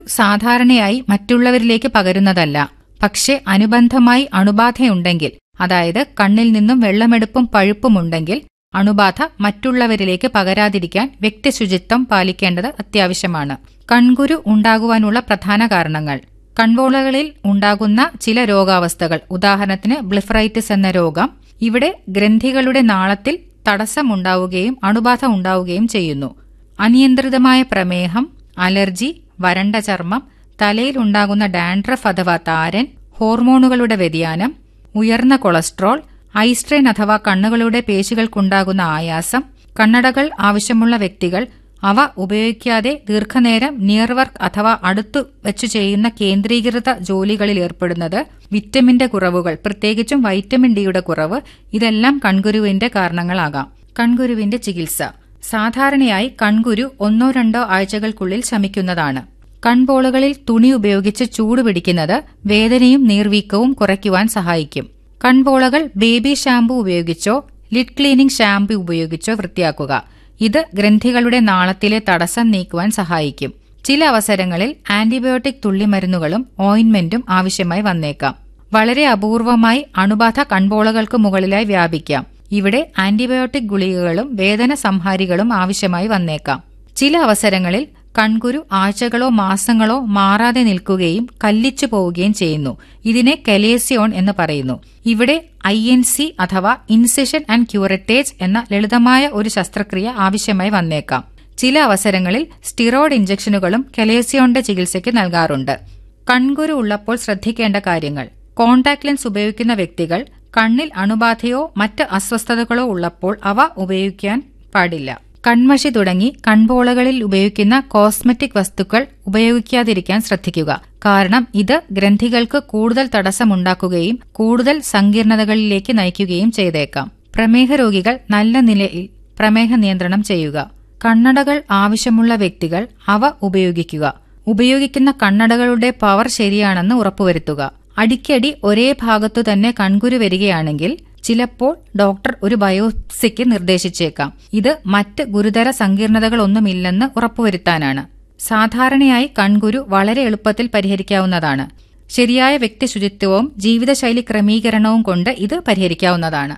സാധാരണയായി മറ്റുള്ളവരിലേക്ക് പകരുന്നതല്ല പക്ഷെ അനുബന്ധമായി അണുബാധയുണ്ടെങ്കിൽ അതായത് കണ്ണിൽ നിന്നും വെള്ളമെടുപ്പും പഴുപ്പുമുണ്ടെങ്കിൽ അണുബാധ മറ്റുള്ളവരിലേക്ക് പകരാതിരിക്കാൻ വ്യക്തിശുചിത്വം പാലിക്കേണ്ടത് അത്യാവശ്യമാണ് കൺകുരു ഉണ്ടാകുവാനുള്ള പ്രധാന കാരണങ്ങൾ കൺപോളകളിൽ ഉണ്ടാകുന്ന ചില രോഗാവസ്ഥകൾ ഉദാഹരണത്തിന് ബ്ലിഫറൈറ്റിസ് എന്ന രോഗം ഇവിടെ ഗ്രന്ഥികളുടെ നാളത്തിൽ തടസ്സമുണ്ടാവുകയും അണുബാധ ഉണ്ടാവുകയും ചെയ്യുന്നു അനിയന്ത്രിതമായ പ്രമേഹം അലർജി വരണ്ട ചർമ്മം തലയിൽ ഉണ്ടാകുന്ന ഡാൻഡ്രഫ് അഥവാ താരൻ ഹോർമോണുകളുടെ വ്യതിയാനം ഉയർന്ന കൊളസ്ട്രോൾ ഐസ്ട്രെയിൻ അഥവാ കണ്ണുകളുടെ പേശികൾക്കുണ്ടാകുന്ന ആയാസം കണ്ണടകൾ ആവശ്യമുള്ള വ്യക്തികൾ അവ ഉപയോഗിക്കാതെ ദീർഘനേരം നിയർ വർക്ക് അഥവാ അടുത്തു വെച്ചു ചെയ്യുന്ന കേന്ദ്രീകൃത ജോലികളിൽ ഏർപ്പെടുന്നത് വിറ്റമിന്റെ കുറവുകൾ പ്രത്യേകിച്ചും വൈറ്റമിൻ ഡിയുടെ കുറവ് ഇതെല്ലാം കൺകുരുവിന്റെ കാരണങ്ങളാകാം കൺകുരുവിന്റെ ചികിത്സ സാധാരണയായി കൺകുരു ഒന്നോ രണ്ടോ ആഴ്ചകൾക്കുള്ളിൽ ശമിക്കുന്നതാണ് കൺപോളകളിൽ തുണി ഉപയോഗിച്ച് ചൂട് പിടിക്കുന്നത് വേദനയും നീർവീക്കവും കുറയ്ക്കുവാൻ സഹായിക്കും കൺപോളകൾ ബേബി ഷാംപൂ ഉപയോഗിച്ചോ ലിഡ് ക്ലീനിംഗ് ഷാംപൂ ഉപയോഗിച്ചോ വൃത്തിയാക്കുക ഇത് ഗ്രന്ഥികളുടെ നാളത്തിലെ തടസ്സം നീക്കുവാൻ സഹായിക്കും ചില അവസരങ്ങളിൽ ആന്റിബയോട്ടിക് തുള്ളിമരുന്നുകളും ഓയിന്റ്മെന്റും ആവശ്യമായി വന്നേക്കാം വളരെ അപൂർവമായി അണുബാധ കൺപോളകൾക്ക് മുകളിലായി വ്യാപിക്കാം ഇവിടെ ആന്റിബയോട്ടിക് ഗുളികകളും വേദന സംഹാരികളും ആവശ്യമായി വന്നേക്കാം ചില അവസരങ്ങളിൽ കൺകുരു ആഴ്ചകളോ മാസങ്ങളോ മാറാതെ നിൽക്കുകയും കല്ലിച്ചു പോവുകയും ചെയ്യുന്നു ഇതിനെ കലേസിയോൺ എന്ന് പറയുന്നു ഇവിടെ ഐ എൻ സി അഥവാ ഇൻസിഷൻ ആൻഡ് ക്യൂററ്റേജ് എന്ന ലളിതമായ ഒരു ശസ്ത്രക്രിയ ആവശ്യമായി വന്നേക്കാം ചില അവസരങ്ങളിൽ സ്റ്റിറോയിഡ് ഇഞ്ചക്ഷനുകളും കലേസിയോണിന്റെ ചികിത്സയ്ക്ക് നൽകാറുണ്ട് കൺകുരു ഉള്ളപ്പോൾ ശ്രദ്ധിക്കേണ്ട കാര്യങ്ങൾ കോൺടാക്ട് ലെൻസ് ഉപയോഗിക്കുന്ന വ്യക്തികൾ കണ്ണിൽ അണുബാധയോ മറ്റ് അസ്വസ്ഥതകളോ ഉള്ളപ്പോൾ അവ ഉപയോഗിക്കാൻ പാടില്ല കൺമഷി തുടങ്ങി കൺപോളകളിൽ ഉപയോഗിക്കുന്ന കോസ്മെറ്റിക് വസ്തുക്കൾ ഉപയോഗിക്കാതിരിക്കാൻ ശ്രദ്ധിക്കുക കാരണം ഇത് ഗ്രന്ഥികൾക്ക് കൂടുതൽ തടസ്സമുണ്ടാക്കുകയും കൂടുതൽ സങ്കീർണതകളിലേക്ക് നയിക്കുകയും ചെയ്തേക്കാം പ്രമേഹ രോഗികൾ നല്ല നിലയിൽ പ്രമേഹ നിയന്ത്രണം ചെയ്യുക കണ്ണടകൾ ആവശ്യമുള്ള വ്യക്തികൾ അവ ഉപയോഗിക്കുക ഉപയോഗിക്കുന്ന കണ്ണടകളുടെ പവർ ശരിയാണെന്ന് ഉറപ്പുവരുത്തുക അടിക്കടി ഒരേ ഭാഗത്തു തന്നെ കൺകുരു വരികയാണെങ്കിൽ ചിലപ്പോൾ ഡോക്ടർ ഒരു ബയോപ്സിക്ക് നിർദ്ദേശിച്ചേക്കാം ഇത് മറ്റ് ഗുരുതര സങ്കീർണതകളൊന്നുമില്ലെന്ന് ഉറപ്പുവരുത്താനാണ് സാധാരണയായി കൺകുരു വളരെ എളുപ്പത്തിൽ പരിഹരിക്കാവുന്നതാണ് ശരിയായ വ്യക്തി ശുചിത്വവും ജീവിതശൈലി ക്രമീകരണവും കൊണ്ട് ഇത് പരിഹരിക്കാവുന്നതാണ്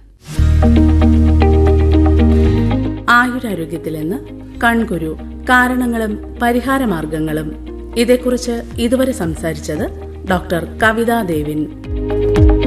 ആയുരാരോഗ്യത്തിൽ നിന്ന് കൺകുരു കാരണങ്ങളും പരിഹാരമാർഗങ്ങളും ഇതേക്കുറിച്ച് ഇതുവരെ സംസാരിച്ചത് ഡോക്ടർ കവിതാ ദേവിൻ